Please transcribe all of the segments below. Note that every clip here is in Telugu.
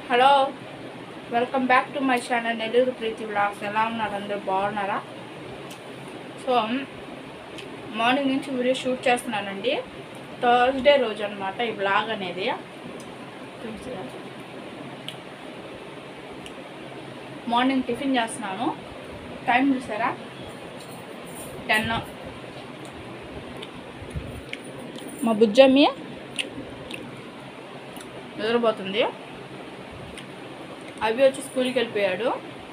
Hello welcome back to my channel Nellore Preethi vlogs ఎలా ఉన్నారు అందరూ బాగున్నారా సో మార్నింగ్ నుంచి వీడియో షూట్ చేస్తున్నానండి థర్స్డే రోజు అనమాట ఈ బ్లాగ్ అనేది చూసారా? మార్నింగ్ టిఫిన్ చేస్తున్నాను టైం చూసారా టెన్ మా బుజ్జమ్మి నిద్రపోతుంది అవి వచ్చి స్కూల్కి వెళ్ళిపోయాడు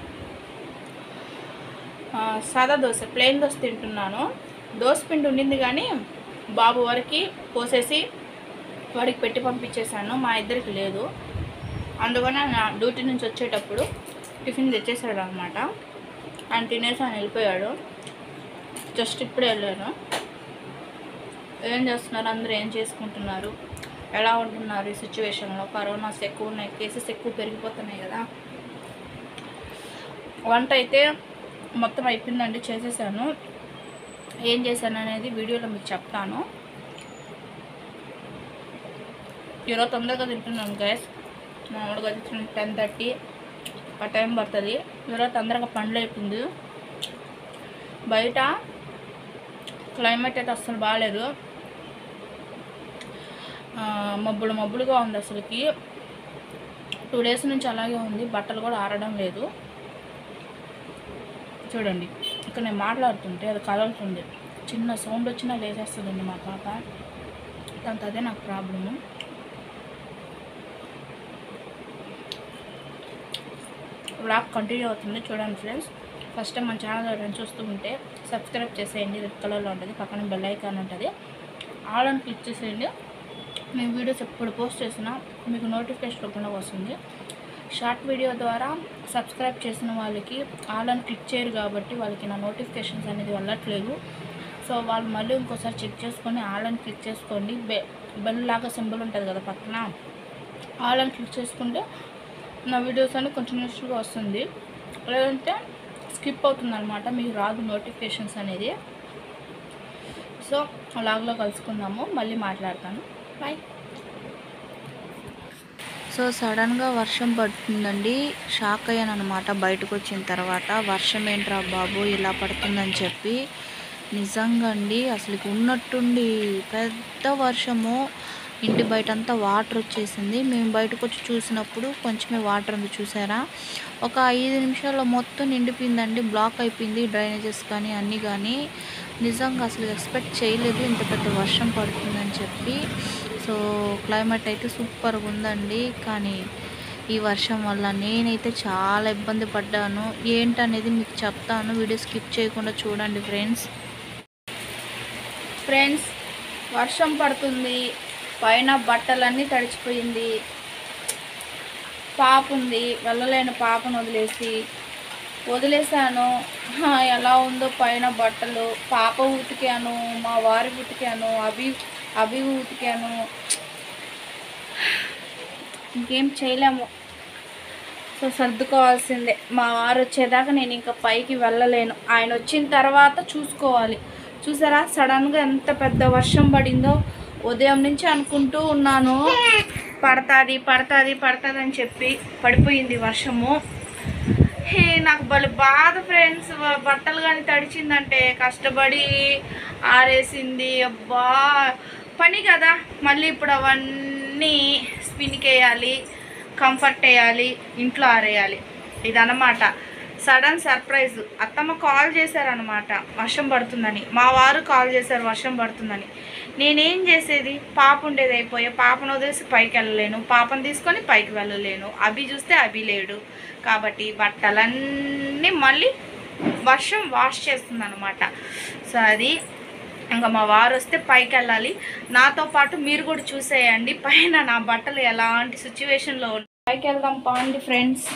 ఆ, సాదా దోశ ప్లెయిన్ దోశ తింటున్నాను దోశ పిండి ఉండింది కానీ బాబు వరకు పోసేసి వాడికి పెట్టి పంపించేశాను మా ఇద్దరికి లేదు అందుకని నా డ్యూటీ నుంచి వచ్చేటప్పుడు టిఫిన్ తెచ్చేసాడు అనమాట ఆయన తినేసి ఆయన వెళ్ళిపోయాడు జస్ట్ ఇప్పుడే వెళ్ళాను ఏం చేస్తున్నారు అందరూ ఏం చేసుకుంటున్నారు ఎలా ఉంటున్నారు ఈ సిచ్యువేషన్లో కరోనాస్ ఎక్కువ ఉన్నాయి కేసెస్ ఎక్కువ పెరిగిపోతున్నాయి కదా వంట అయితే మొత్తం అయిపోయిందండి చేసేసాను ఏం చేశాను అనేది వీడియోలో మీకు చెప్తాను ఈరోజు తొందరగా తింటున్నాను గ్యాస్ మామూలుగా టెన్ థర్టీ ఆ టైం పడుతుంది ఈరోజు తొందరగా పండ్లు అయిపోయింది బయట క్లైమేట్ అయితే అస్సలు బాగాలేదు ఆ, మబ్బులు మబ్బులుగా ఉంది అసలుకి టూ డేస్ నుంచి అలాగే ఉంది బట్టలు కూడా ఆరడం లేదు చూడండి ఇక్కడ నేను మాట్లాడుతుంటే అది కదలుతుంది చిన్న సౌండ్ వచ్చినా లేచేస్తుందండి మా పాప దాంతో అదే నాకు ప్రాబ్లము బ్లాగ్ కంటిన్యూ అవుతుంది చూడండి ఫ్రెండ్స్ ఫస్ట్ టైం మన ఛానల్ ఎవరైనా చూస్తూ ఉంటే సబ్స్క్రైబ్ చేసేయండి రెడ్ కలర్లో ఉంటుంది పక్కన బెల్ ఐకాన్ ఉంటుంది ఆల్ అని క్లిక్ చేసేయండి మేము వీడియోస్ ఎప్పుడు పోస్ట్ చేసినా మీకు నోటిఫికేషన్ రూపంలో వస్తుంది షార్ట్ వీడియో ద్వారా సబ్స్క్రైబ్ చేసిన వాళ్ళకి ఆల్ అని క్లిక్ చేయరు కాబట్టి వాళ్ళకి నా నోటిఫికేషన్స్ అనేది వెళ్ళట్లేదు సో వాళ్ళు మళ్ళీ ఇంకోసారి చెక్ చేసుకొని ఆల్ అని క్లిక్ చేసుకోండి బె బెల్ లాగా సింబల్ ఉంటుంది కదా పక్కన ఆల్ అని క్లిక్ చేసుకుంటే నా వీడియోస్ అన్ని కంటిన్యూస్గా వస్తుంది లేదంటే స్కిప్ అవుతుంది అనమాట మీకు రాదు నోటిఫికేషన్స్ అనేది సో అలాగలో కలుసుకుందాము మళ్ళీ మాట్లాడతాను బాయ్ సో సడన్గా వర్షం పడుతుందండి షాక్ అయ్యాను అనమాట బయటకు వచ్చిన తర్వాత వర్షం ఏంట్రా బాబు ఇలా పడుతుందని చెప్పి నిజంగా అండి అసలు ఉన్నట్టుండి పెద్ద వర్షము ఇంటి బయట అంతా వాటర్ వచ్చేసింది మేము బయటకు వచ్చి చూసినప్పుడు కొంచెమే వాటర్ ఉంది చూసారా ఒక ఐదు నిమిషాల్లో మొత్తం నిండిపోయిందండి బ్లాక్ అయిపోయింది డ్రైనేజెస్ కానీ అన్నీ కానీ నిజంగా అసలు ఎక్స్పెక్ట్ చేయలేదు ఇంత పెద్ద వర్షం పడుతుందని చెప్పి సో క్లైమేట్ అయితే సూపర్గా ఉందండి కానీ ఈ వర్షం వల్ల నేనైతే చాలా ఇబ్బంది పడ్డాను ఏంటనేది మీకు చెప్తాను వీడియో స్కిప్ చేయకుండా చూడండి ఫ్రెండ్స్ ఫ్రెండ్స్ వర్షం పడుతుంది పైన బట్టలన్నీ తడిచిపోయింది పాప ఉంది వెళ్ళలేని పాపను వదిలేసి వదిలేసాను హా, ఎలా ఉందో పైన బట్టలు పాప ఉతికాను మా వారి ఉతికాను అభి అభి ఉతికాను ఇంకేం చేయలేము సో సర్దుకోవాల్సిందే మా వారు వచ్చేదాకా నేను ఇంకా పైకి వెళ్ళలేను ఆయన వచ్చిన తర్వాత చూసుకోవాలి చూసారా సడన్గా ఎంత పెద్ద వర్షం పడిందో ఉదయం నుంచి అనుకుంటూ ఉన్నాను పడతాది పడతాది పడతాది అని చెప్పి పడిపోయింది వర్షము హే నాకు భలే బాధ ఫ్రెండ్స్ బట్టలు కానీ తడిచిందంటే కష్టపడి ఆరేసింది అబ్బా పని కదా మళ్ళీ ఇప్పుడు అవన్నీ స్పిన్కి వేయాలి కంఫర్ట్ వేయాలి ఇంట్లో ఆరేయాలి ఇదన్నమాట సడన్ సర్ప్రైజ్ అత్తమ్మ కాల్ చేశారనమాట వర్షం పడుతుందని మా వారు కాల్ చేశారు వర్షం పడుతుందని నేనేం చేసేది పాప ఉండేది అయిపోయే పాపను వదిలేసి పైకి వెళ్ళలేను పాపను తీసుకొని పైకి వెళ్ళలేను అభి చూస్తే అభి లేడు కాబట్టి బట్టలన్నీ మళ్ళీ వర్షం వాష్ చేస్తుంది అనమాట సో అది ఇంకా మా వారు వస్తే పైకి వెళ్ళాలి నాతో పాటు మీరు కూడా చూసేయండి పైన నా బట్టలు ఎలాంటి సిచ్యువేషన్లో ఉన్నాయి పైకి వెళ్దాం పాండి ఫ్రెండ్స్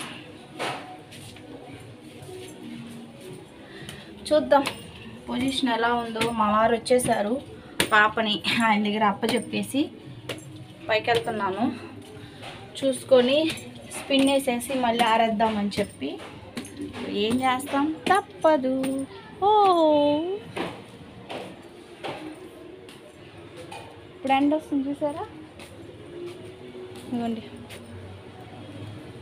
చూద్దాం పొజిషన్ ఎలా ఉందో మా వారు వచ్చేసారు పాపని ఆయన దగ్గర అప్పచెప్పేసి పైకి వెళ్తున్నాను చూసుకొని స్పిన్ వేసేసి మళ్ళీ ఆరేద్దామని చెప్పి ఏం చేస్తాం తప్పదు ఓ ఇప్పుడు ఎండ వస్తుంది చూసారా ఇదిగోండి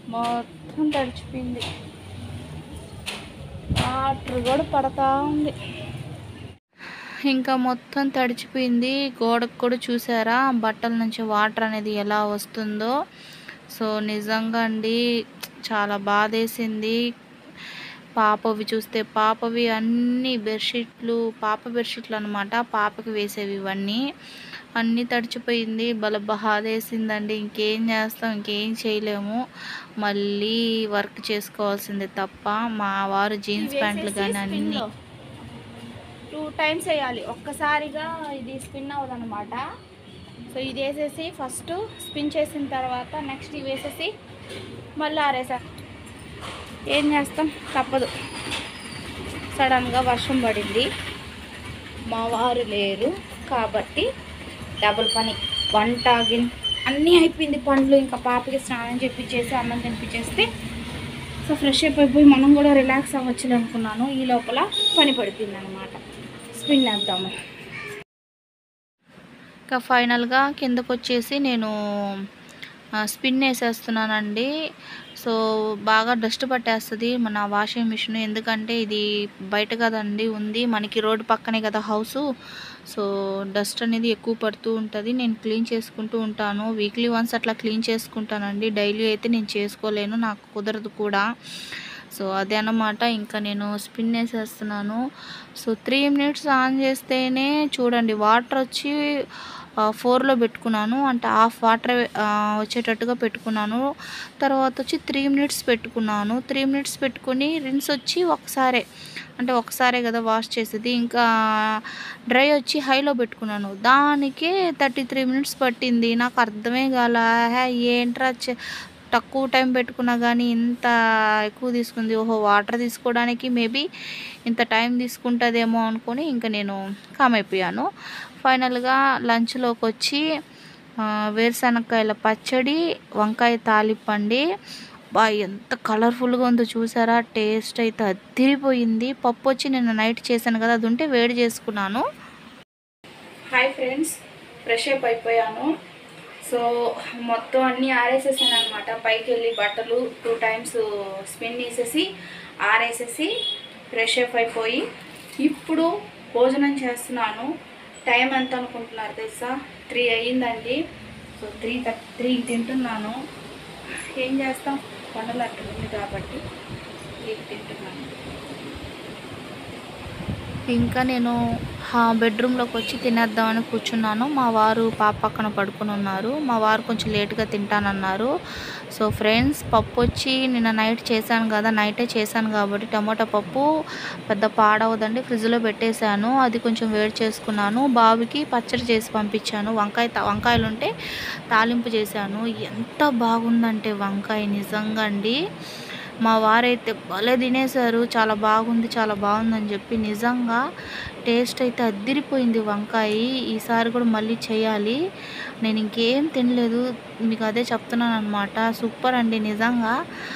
మొత్తం తడిచిపోయింది వాటర్ కూడా పడతా ఉంది ఇంకా మొత్తం తడిచిపోయింది గోడకు కూడా చూసారా బట్టల నుంచి వాటర్ అనేది ఎలా వస్తుందో సో నిజంగా అండి చాలా బాధేసింది పాపవి చూస్తే పాపవి అన్ని బెడ్షీట్లు పాప బెడ్షీట్లు అనమాట పాపకి వేసేవి ఇవన్నీ అన్నీ తడిచిపోయింది బల బాధేసిందండి ఇంకేం చేస్తాం ఇంకేం చేయలేము మళ్ళీ వర్క్ చేసుకోవాల్సిందే తప్ప మా వారు జీన్స్ ప్యాంట్లు కానీ అన్నీ టూ టైమ్స్ వేయాలి ఒక్కసారిగా ఇది స్పిన్ అవ్వదు అనమాట సో ఇది వేసేసి ఫస్ట్ స్పిన్ చేసిన తర్వాత నెక్స్ట్ ఇవి వేసేసి మళ్ళీ ఆరేసా ఏం చేస్తాం తప్పదు సడన్గా వర్షం పడింది మా వారు లేరు కాబట్టి డబుల్ పని వంట గిన్ అన్నీ అయిపోయింది పండ్లు ఇంకా పాపకి స్నానం చేపించేసి అన్నం తినిపించేస్తే సో ఫ్రెష్ అప్ అయిపోయి మనం కూడా రిలాక్స్ అవ్వచ్చు అనుకున్నాను ఈ లోపల పని పడిపోయింది అనమాట స్పిన్ వేద్దాము ఇంకా ఫైనల్గా కిందకు వచ్చేసి నేను ఆ, స్పిన్ వేసేస్తున్నానండి సో బాగా డస్ట్ పట్టేస్తుంది మన వాషింగ్ మిషన్ ఎందుకంటే ఇది బయట కదండి ఉంది మనకి రోడ్డు పక్కనే కదా హౌసు సో డస్ట్ అనేది ఎక్కువ పడుతూ ఉంటుంది నేను క్లీన్ చేసుకుంటూ ఉంటాను వీక్లీ వన్స్ అట్లా క్లీన్ చేసుకుంటానండి డైలీ అయితే నేను చేసుకోలేను నాకు కుదరదు కూడా సో అదే అన్నమాట ఇంకా నేను స్పిన్ వేసేస్తున్నాను సో త్రీ మినిట్స్ ఆన్ చేస్తేనే చూడండి వాటర్ వచ్చి ఫోర్లో పెట్టుకున్నాను అంటే హాఫ్ వాటర్ వచ్చేటట్టుగా పెట్టుకున్నాను తర్వాత వచ్చి త్రీ మినిట్స్ పెట్టుకున్నాను త్రీ మినిట్స్ పెట్టుకుని రిన్స్ వచ్చి ఒకసారే అంటే ఒకసారే కదా వాష్ చేసేది ఇంకా డ్రై వచ్చి హైలో పెట్టుకున్నాను దానికే థర్టీ త్రీ మినిట్స్ పట్టింది నాకు అర్థమే కాల హే, ఏంట్రా చె- తక్కువ టైం పెట్టుకున్నా కానీ ఇంత ఎక్కువ తీసుకుంది ఓహో వాటర్ తీసుకోవడానికి మేబీ ఇంత టైం తీసుకుంటుందేమో అనుకొని ఇంకా నేను కామ్ అయిపోయాను ఫైనల్గా లంచ్లోకి వచ్చి ఆ, వేరుశనగకాయల పచ్చడి వంకాయ తాలిపండి బా ఎంత కలర్ఫుల్గా ఉందో చూసారా టేస్ట్ అయితే అదిరిపోయింది పప్పు వచ్చి నేను నైట్ చేశాను కదా అది ఉంటే వేడి చేసుకున్నాను హాయ్ ఫ్రెండ్స్ ఫ్రెష్ అప్ అయిపోయాను సో మొత్తం అన్నీ ఆరేసేసాను అనమాట పైకి వెళ్ళి బట్టలు టూ టైమ్స్ స్పిన్ వేసేసి ఆరేసేసి ఫ్రెష్ అప్ అయిపోయి ఇప్పుడు భోజనం చేస్తున్నాను టైం ఎంత అనుకుంటున్నారు తెలుసా త్రీ అయ్యిందండి సో త్రీ థర్ త్రీకి తింటున్నాను ఏం చేస్తాం పనులు అట్లా ఉంది కాబట్టి త్రీకి తింటున్నాను ఇంకా నేను హా బెడ్రూమ్లోకి వచ్చి తినేద్దామని కూర్చున్నాను మా వారు పాప పక్కన పడుకుని ఉన్నారు మా వారు కొంచెం లేట్గా తింటానన్నారు సో ఫ్రెండ్స్ పప్పు వచ్చి నిన్న నైట్ చేశాను కదా నైటే చేశాను కాబట్టి టమాటా పప్పు పెద్ద పాడవదండి ఫ్రిడ్జ్లో పెట్టేశాను అది కొంచెం వేడి చేసుకున్నాను బాబుకి పచ్చడి చేసి పంపించాను వంకాయ తా- వంకాయలు ఉంటే తాలింపు చేశాను ఎంత బాగుందంటే వంకాయ నిజంగా అండి మా వారైతే భలే తినేశారు చాలా బాగుంది చాలా బాగుందని చెప్పి నిజంగా టేస్ట్ అయితే అద్దిరిపోయింది వంకాయ ఈసారి కూడా మళ్ళీ చేయాలి నేను ఇంకేం తినలేదు మీకు అదే చెప్తున్నాను అనమాట సూపర్ అండి నిజంగా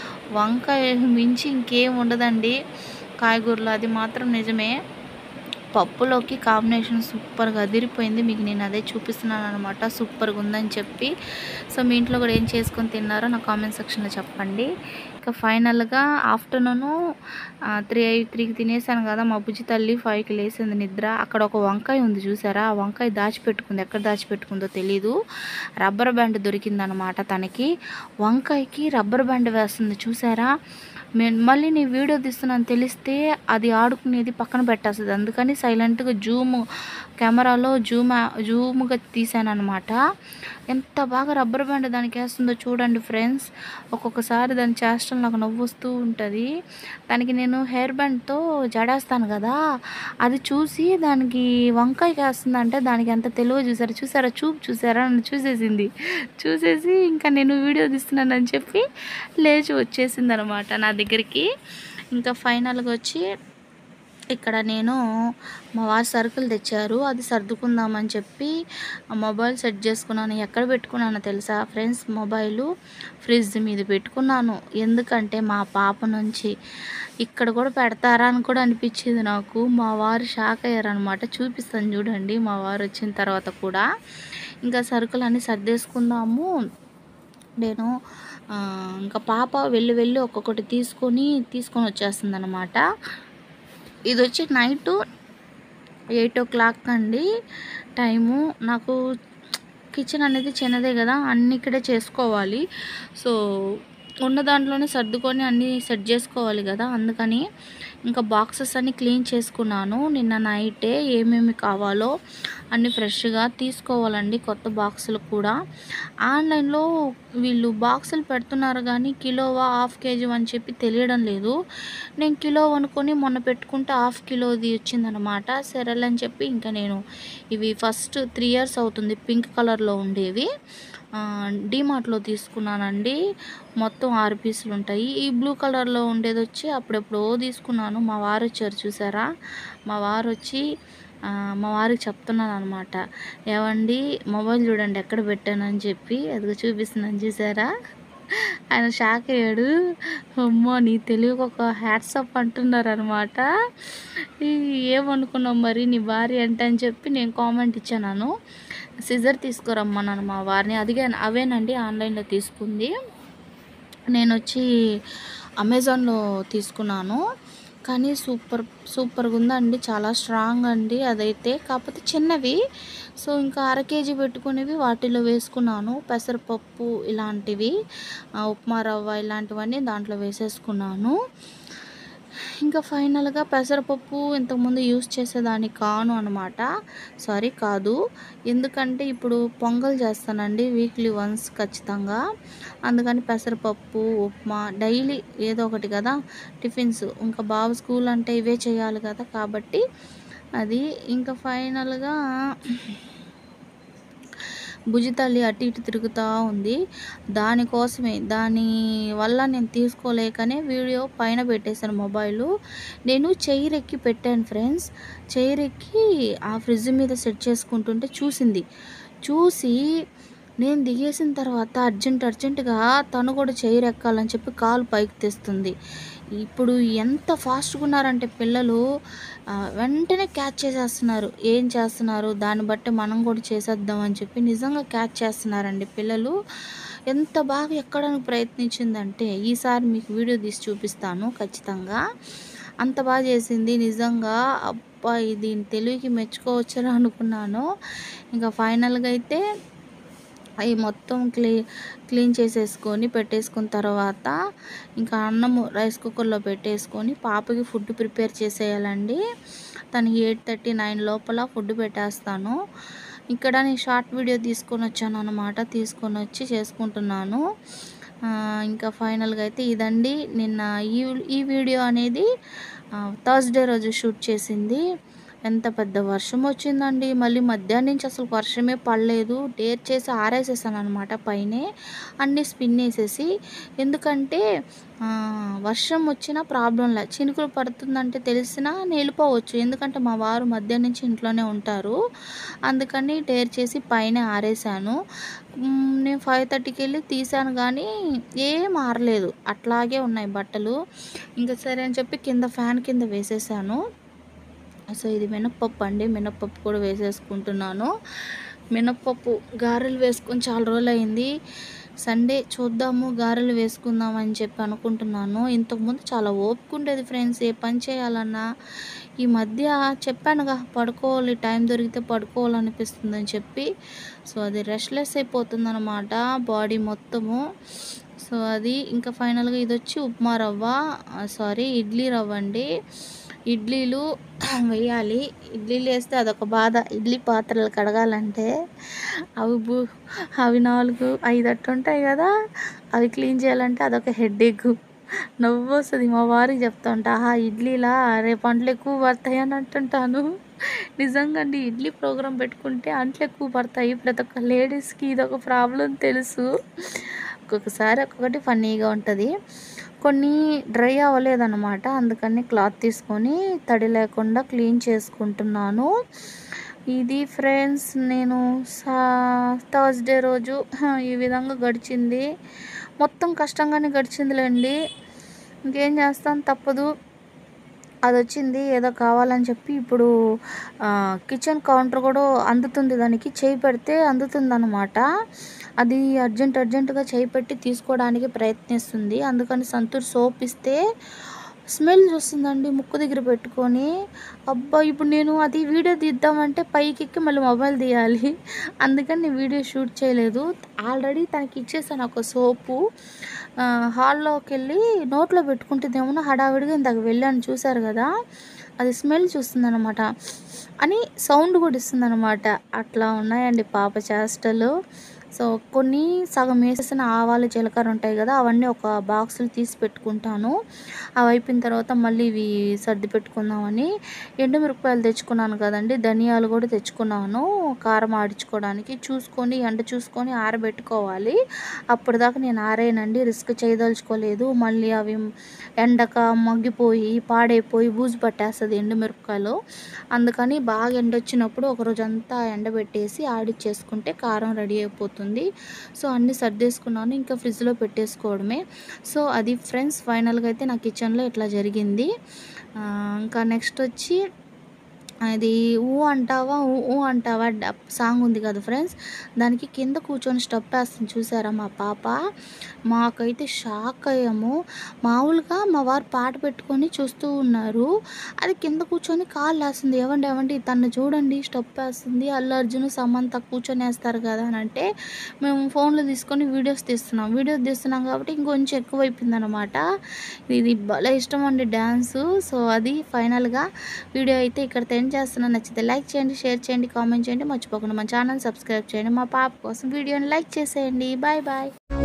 వంకాయ మించి ఇంకేం ఉండదండి కాయగూరలు అది మాత్రం నిజమే పప్పులోకి కాంబినేషన్ సూపర్గా అదిరిపోయింది మీకు నేను అదే చూపిస్తున్నాను అనమాట సూపర్గా ఉందని చెప్పి సో మీ ఇంట్లో కూడా ఏం చేసుకొని తిన్నారో నా కామెంట్ సెక్షన్లో చెప్పండి ఇంకా ఫైనల్గా ఆఫ్టర్నూను త్రీ అయి త్రీకి తినేసాను కదా మా బుజ్జి తల్లి ఫైవ్కి లేసింది నిద్ర అక్కడ ఒక వంకాయ ఉంది చూసారా ఆ వంకాయ దాచిపెట్టుకుంది ఎక్కడ దాచిపెట్టుకుందో తెలీదు రబ్బర్ బ్యాండ్ దొరికిందనమాట తనకి వంకాయకి రబ్బర్ బ్యాండ్ వేస్తుంది చూసారా మేము మళ్ళీ నీ వీడియో తీస్తున్నాను తెలిస్తే అది ఆడుకునేది పక్కన పెట్టేస్తుంది అందుకని సైలెంట్గా జూమ్ కెమెరాలో జూమ్ జూమ్గా తీసాను అనమాట ఎంత బాగా రబ్బర్ బ్యాండ్ దానికి వేస్తుందో చూడండి ఫ్రెండ్స్ ఒక్కొక్కసారి దాని చేష్టలు నాకు నవ్వు వస్తూ ఉంటుంది దానికి నేను హెయిర్ బ్యాండ్తో జడేస్తాను కదా అది చూసి దానికి వంకాయకి వేస్తుందంటే దానికి ఎంత తెలివ చూసారా చూసారా చూపు చూసారా నన్ను చూసేసింది చూసేసి ఇంకా నేను వీడియో తీస్తున్నానని చెప్పి లేచి వచ్చేసింది అనమాట నా దగ్గరికి ఇంకా ఫైనల్గా వచ్చి ఇక్కడ నేను మా వారు సరుకులు తెచ్చారు అది సర్దుకుందామని చెప్పి ఆ మొబైల్ సెట్ చేసుకున్నాను ఎక్కడ పెట్టుకున్నానో తెలుసా ఫ్రెండ్స్ మొబైల్ ఫ్రిడ్జ్ మీద పెట్టుకున్నాను ఎందుకంటే మా పాప నుంచి ఇక్కడ కూడా పెడతారా అని కూడా అనిపించింది నాకు మా వారు షాక్ అయ్యారనమాట చూపిస్తాను చూడండి మా వారు వచ్చిన తర్వాత కూడా ఇంకా సరుకులు అన్నీ సర్దేసుకుందాము నేను ఆ, ఇంకా పాప వెళ్ళి వెళ్ళి ఒక్కొక్కటి తీసుకొని తీసుకొని వచ్చేస్తుంది అనమాట ఇది వచ్చి నైట్ ఎయిట్ ఓ క్లాక్ అండి టైము నాకు కిచెన్ అనేది చిన్నదే కదా అన్ని ఇక్కడే చేసుకోవాలి సో ఉన్న దాంట్లోనే సర్దుకొని అన్నీ సెట్ చేసుకోవాలి కదా అందుకని ఇంకా బాక్సెస్ అన్ని క్లీన్ చేసుకున్నాను నిన్న నైటే ఏమేమి కావాలో అన్ని ఫ్రెష్గా తీసుకోవాలండి కొత్త బాక్సులు కూడా ఆన్లైన్లో వీళ్ళు బాక్సులు పెడుతున్నారు కానీ కిలోవా హాఫ్ కేజీ అని చెప్పి తెలియడం లేదు నేను కిలో అనుకొని మొన్న పెట్టుకుంటే హాఫ్ కిలోది వచ్చిందనమాట సరేలే అని చెప్పి ఇంకా నేను ఇవి ఫస్ట్ త్రీ ఇయర్స్ అవుతుంది పింక్ కలర్లో ఉండేవి డీమార్ట్లో తీసుకున్నానండి మొత్తం ఆరు పీసులు ఉంటాయి ఈ బ్లూ కలర్లో ఉండేది వచ్చి అప్పుడెప్పుడో తీసుకున్నాను మా వారు వచ్చారు చూసారా మా వారు వచ్చి ఆ, మా వారికి చెప్తున్నాను అనమాట ఏవండి మొబైల్ చూడండి ఎక్కడ పెట్టానని చెప్పి అదిగో చూపిస్తున్నాను చూసారా ఆయన షాక్ అయ్యాడు అమ్మో నీ తెలివికి ఒక హ్యాట్సప్ అంటున్నారు అనమాట ఏమనుకున్నావు మరి నీ భార్య అంటే అని చెప్పి నేను కామెంట్ ఇచ్చాను సిజర్ తీసుకురమ్మన్నాను మా వారిని అదిగాను అవేనండి ఆన్లైన్లో తీసుకుంది నేను వచ్చి అమెజాన్లో తీసుకున్నాను కానీ సూపర్ సూపర్గా ఉందండి చాలా స్ట్రాంగ్ అండి అదైతే కాకపోతే చిన్నవి సో ఇంకా అర కేజీ పెట్టుకునేవి వాటిలో వేసుకున్నాను పెసరపప్పు ఇలాంటివి ఆ, ఉప్మా రవ్వ ఇలాంటివన్నీ దాంట్లో వేసేసుకున్నాను ఇంకా ఫైనల్గా పెసరపప్పు ఇంతకుముందు యూస్ చేసేదాన్ని కాను అనమాట సారీ కాదు ఎందుకంటే ఇప్పుడు పొంగల్ చేస్తానండి వీక్లీ వన్స్ ఖచ్చితంగా అందుకని పెసరపప్పు ఉప్మా డైలీ ఏదో ఒకటి కదా టిఫిన్స్ ఇంకా బాబు స్కూల్ అంటే ఇవే చేయాలి కదా కాబట్టి అది ఇంకా ఫైనల్గా భుజి తల్లి అటు ఇటు తిరుగుతూ ఉంది దానికోసమే దాని వల్ల నేను తీసుకోలేకనే వీడియో పైన పెట్టేశాను మొబైల్ నేను చైర్ ఎక్కి పెట్టాను ఫ్రెండ్స్ చైర్ ఎక్కి ఆ ఫ్రిడ్జ్ మీద సెట్ చేసుకుంటుంటే చూసింది చూసి నేను దిగేసిన తర్వాత అర్జెంట్ అర్జెంటుగా తను కూడా చైర్ ఎక్కాలని చెప్పి కాలు పైకి తెస్తుంది ఇప్పుడు ఎంత ఫాస్ట్గా ఉన్నారంటే పిల్లలు ఆ, వెంటనే క్యాచ్ చేసేస్తున్నారు ఏం చేస్తున్నారు దాన్ని బట్టి మనం కూడా చేసేద్దాం అని చెప్పి నిజంగా క్యాచ్ చేస్తున్నారండి పిల్లలు ఎంత బాగా ఎక్కడానికి ప్రయత్నించిందంటే ఈసారి మీకు వీడియో తీసి చూపిస్తాను ఖచ్చితంగా అంత బాగా చేసింది నిజంగా అబ్బా ఇది తెలివికి మెచ్చుకోవచ్చని అనుకున్నాను ఇంకా ఫైనల్గా అయితే అవి మొత్తం క్లీ క్లీన్ చేసేసుకొని పెట్టేసుకున్న తర్వాత ఇంకా అన్నము రైస్ కుక్కర్లో పెట్టేసుకొని పాపకి ఫుడ్ ప్రిపేర్ చేసేయాలండి తనకి ఎయిట్ థర్టీ నైన్ లోపల ఫుడ్ పెట్టేస్తాను ఇక్కడ నేను షార్ట్ వీడియో తీసుకొని వచ్చాను అనమాట తీసుకొని వచ్చి చేసుకుంటున్నాను ఆ, ఇంకా ఫైనల్గా అయితే ఇదండి నిన్న ఈ ఈ వీడియో అనేది థర్స్డే రోజు షూట్ చేసింది ఎంత పెద్ద వర్షం వచ్చిందండి మళ్ళీ మధ్యాహ్నం నుంచి అసలు వర్షమే పడలేదు డేర్ చేసి ఆరేసేసాను అనమాట పైనే అన్నీ స్పిన్ వేసేసి ఎందుకంటే ఆ, వర్షం వచ్చినా ప్రాబ్లం లే చినుకులు పడుతుందంటే తెలిసినా నేను వెళ్ళిపోవచ్చు ఎందుకంటే మా వారు మధ్యాహ్నం నుంచి ఇంట్లోనే ఉంటారు అందుకని డేర్ చేసి పైన ఆరేసాను మ్, నేను ఫైవ్ థర్టీకి వెళ్ళి తీసాను కానీ ఏం ఆరలేదు అట్లాగే ఉన్నాయి బట్టలు ఇంకా సరే అని చెప్పి కింద ఫ్యాన్ కింద వేసేసాను సో ఇది మినప్పప్పు అండి మినప్పప్పు కూడా వేసేసుకుంటున్నాను మినప్పప్పు గారెలు వేసుకొని చాలా రోజులు అయింది సండే చూద్దాము గారెలు వేసుకుందాం అని చెప్పి అనుకుంటున్నాను ఇంతకుముందు చాలా ఓపిక ఉండేది ఫ్రెండ్స్ ఏ పని చేయాలన్నా ఈ మధ్య చెప్పానుగా పడుకోవాలి టైం దొరికితే పడుకోవాలనిపిస్తుంది అని చెప్పి సో అది రెస్ట్లెస్ అయిపోతుంది అనమాట బాడీ మొత్తము సో అది ఇంకా ఫైనల్గా ఇది వచ్చి ఉప్మా రవ్వ సారీ ఇడ్లీ రవ్వ అండి ఇడ్లీలు వేయాలి ఇడ్లీలు వేస్తే అదొక బాధ ఇడ్లీ పాత్రలు కడగాలంటే అవి బు అవి నాలుగు ఐదు అట్టు ఉంటాయి కదా అవి క్లీన్ చేయాలంటే అదొక హెడ్ నవ్వు వస్తుంది మా వారికి చెప్తుంటా ఆహా ఇడ్లీలా రేపు అంట్లు ఎక్కువ పడతాయి అని అంటుంటాను నిజంగా అండి ఇడ్లీ ప్రోగ్రాం పెట్టుకుంటే అంట్లు ఎక్కువ పడతాయి ప్రతి ఒక్క లేడీస్కి ఇది ఒక ప్రాబ్లం తెలుసు ఒక్కొక్కసారి ఒక్కొక్కటి ఫన్నీగా ఉంటుంది కొన్ని డ్రై అవ్వలేదన్నమాట అందుకని క్లాత్ తీసుకొని తడి లేకుండా క్లీన్ చేసుకుంటున్నాను ఇది ఫ్రెండ్స్ నేను సా థర్స్డే రోజు హ, ఈ విధంగా గడిచింది మొత్తం కష్టంగానే గడిచిందిలేండి ఇంకేం చేస్తాను తప్పదు అది వచ్చింది ఏదో కావాలని చెప్పి ఇప్పుడు కిచెన్ కౌంటర్ కూడా అందుతుంది దానికి చేయి పెడితే అందుతుంది అనమాట అది అర్జెంట్ అర్జెంటుగా చేయి పెట్టి తీసుకోవడానికి ప్రయత్నిస్తుంది అందుకని సంతూర్ సోప్ ఇస్తే స్మెల్ చూస్తుందండి ముక్కు దగ్గర పెట్టుకొని అబ్బా ఇప్పుడు నేను అది వీడియో తీద్దామంటే పైకి ఎక్కి మళ్ళీ మొబైల్ తీయాలి అందుకని నేను వీడియో షూట్ చేయలేదు ఆల్రెడీ తనకి ఇచ్చేసాను ఒక సోపు ఆ, హాల్లోకి వెళ్ళి నోట్లో పెట్టుకుంటుందేమో హడావిడిగా ఇందాక వెళ్ళాను చూశారు కదా అది స్మెల్ చూస్తుందన్నమాట అని సౌండ్ కూడా ఇస్తుందన్నమాట అట్లా ఉన్నాయండి పాప చేష్టలు సో కొన్ని సగం వేసేసిన ఆవాలు జీలకర్ర ఉంటాయి కదా అవన్నీ ఒక బాక్సులు తీసి పెట్టుకుంటాను అవి అయిపోయిన తర్వాత మళ్ళీ ఇవి సర్ది పెట్టుకుందామని ఎండుమిరపకాయలు తెచ్చుకున్నాను కదండి ధనియాలు కూడా తెచ్చుకున్నాను కారం ఆడించుకోవడానికి చూసుకొని ఎండ చూసుకొని ఆరబెట్టుకోవాలి అప్పటిదాకా నేను ఆరేనండి రిస్క్ చేయదలుచుకోలేదు మళ్ళీ అవి ఎండక మగ్గిపోయి పాడైపోయి బూజు పట్టేస్తుంది ఎండుమిరపకాయలు అందుకని బాగా ఎండ వచ్చినప్పుడు ఒక రోజంతా ఎండబెట్టేసి ఆడిచ్చేసుకుంటే కారం రెడీ అయిపోతుంది సో అన్నీ సర్దేసుకున్నాను ఇంకా ఫ్రిడ్జ్లో పెట్టేసుకోవడమే సో అది ఫ్రెండ్స్ ఫైనల్గా అయితే నా కిచెన్లో ఇట్లా జరిగింది ఆ, ఇంకా నెక్స్ట్ వచ్చి అది ఊ అంటావా ఊ ఊ అంటావా డప్ సాంగ్ ఉంది కదా ఫ్రెండ్స్ దానికి కింద కూర్చొని స్టెప్ వేస్తుంది చూసారా మా పాప మాకైతే షాక్ అయ్యాము మామూలుగా మా వారు పాట పెట్టుకొని చూస్తూ ఉన్నారు అది కింద కూర్చొని కాళ్ళు వేస్తుంది ఏమండి ఏమండి తను చూడండి స్టెప్ వేస్తుంది అల్లు అర్జున్ సమంత కూర్చొని వేస్తారు కదా అని అంటే మేము ఫోన్లో తీసుకొని వీడియోస్ తీస్తున్నాం వీడియోస్ తీస్తున్నాం కాబట్టి ఇంకొంచెం ఎక్కువ అయిపోయింది అనమాట ఇది భలే ఇష్టం అండి డ్యాన్సు సో అది ఫైనల్గా వీడియో అయితే ఇక్కడ ఎండ్ చేస్తున్నా నచ్చితే లైక్ చేయండి షేర్ చేయండి కామెంట్ చేయండి మర్చిపోకుండా మా ఛానల్ సబ్స్క్రైబ్ చేయండి మా పాప కోసం వీడియోని లైక్ చేసేయండి బాయ్ బాయ్